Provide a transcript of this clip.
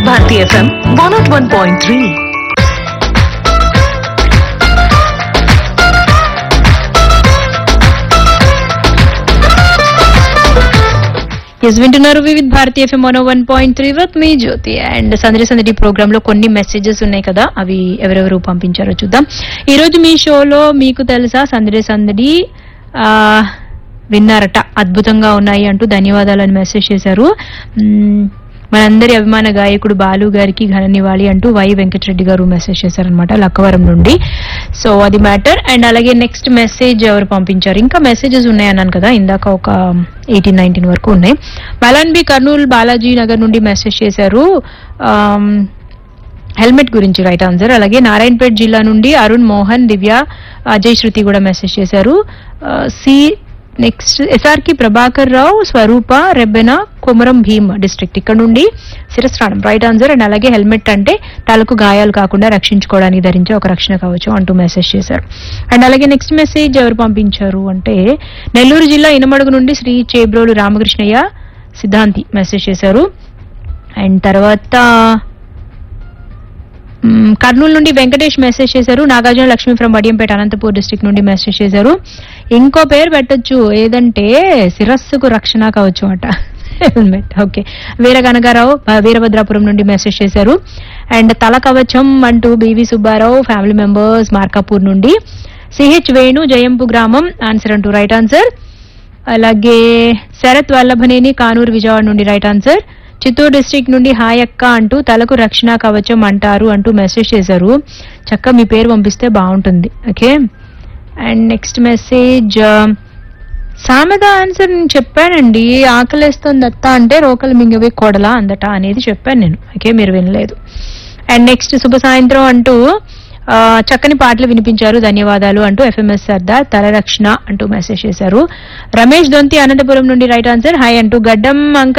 వివిధ Bharati FM one naught one point three ఎస్ వింటున్నారు Vividh Bharati FM one one point three వత్ మీ జ్యోతి అండ్ సందడి సందడి ప్రోగ్రామ్ లో కొన్ని మెసేజెస్ ఉన్నాయి కదా అవి ఎవరెవరు పంపించారో చూద్దాం ఈ రోజు మీ షోలో మీకు తెలుసా సందడి సందడి ఆ, విన్నారట అద్భుతంగా ఉన్నాయి అంటూ ధన్యవాదాలని మెసేజ్ చేశారు మ్మ్, మనందరి అభిమాన గాయకుడు బాలు గారికి ఘన నివాళి అంటూ వై వెంకటరెడ్డి గారు మెసేజ్ చేశారనమాట లక్కవరం నుండి సో అది మ్యాటర్ అండ్ అలాగే నెక్స్ట్ మెసేజ్ ఎవరు పంపించారు ఇంకా మెసేజెస్ ఉన్నాయి అన్నాను కదా ఇందాక ఒక ఎయిటీన్ నైన్టీన్ వరకు ఉన్నాయి మలాన్ బి కర్నూలు బాలాజీ నగర్ నుండి మెసేజ్ చేశారు ఆమ్, హెల్మెట్ గురించి రైట్ ఆన్సర్ అలాగే నారాయణపేట జిల్లా నుండి అరుణ్ మోహన్ దివ్య అజయ్ శృతి కూడా మెసేజ్ చేశారు ఆ, సి నెక్స్ట్ ఎస్ఆర్కి ప్రభాకర్ రావు స్వరూప రెబ్బెన కొమరం భీమ్ డిస్ట్రిక్ట్ ఇక్కడ నుండి శిరస్నానం రైట్ ఆన్సర్ అండ్ అలాగే హెల్మెట్ అంటే తలకు గాయాలు కాకుండా రక్షించుకోవడానికి ధరించే ఒక రక్షణ కవచం అంటూ మెసేజ్ చేశారు అండ్ అలాగే నెక్స్ట్ మెసేజ్ ఎవరు పంపించారు అంటే నెల్లూరు జిల్లా ఇనమడుగు నుండి శ్రీ చేబ్రోలు రామకృష్ణయ్య సిద్ధాంతి మెసేజ్ చేశారు అండ్ తర్వాత మ్మ్, కర్నూలు నుండి వెంకటేష్ మెసేజ్ చేశారు నాగార్జున లక్ష్మి ఫ్రమ్ వడియంపేట అనంతపూర్ డిస్ట్రిక్ట్ నుండి మెసేజ్ చేశారు ఇంకో పేరు పెట్టొచ్చు ఏదంటే శిరస్సుకు రక్షణ కావచ్చు అట హెల్మెట్ ఓకే వీర కనకారావు ఆ, వీరభద్రాపురం నుండి మెసేజ్ చేశారు అండ్ తల కవచం అంటూ BV Subbarao family members Markapur నుండి సిహెచ్ వేణు జయంపు గ్రామం ఆన్సర్ అంటూ రైట్ ఆన్సర్ అలాగే శరత్ వల్లభనేని కానూరు విజయవాడ నుండి రైట్ ఆన్సర్ చిత్తూరు డిస్ట్రిక్ట్ నుండి హాయ్ అక్క అంటూ తలకు రక్షణ కవచం అంటారు అంటూ మెసేజ్ చేశారు చక్క మీ పేరు పంపిస్తే బాగుంటుంది ఓకే అండ్ నెక్స్ట్ మెసేజ్ సామెత ఆన్సర్ నేను చెప్పానండి ఆకలేస్తుంది అత్త అంటే రోకలు మింగవే కొడలా అందట అనేది చెప్పాను నేను ఓకే మీరు వినలేదు అండ్ నెక్స్ట్ శుభ సాయంత్రం అంటూ ఆ, చక్కని పాటలు వినిపించారు ధన్యవాదాలు అంటూ ఎఫ్ఎంఎస్ సర్దార్ తలరక్షణ అంటూ మెసేజ్ చేశారు రమేష్ దొంతి అనంతపురం నుండి రైట్ ఆన్సర్ హాయ్ అంటూ గడ్డం అంక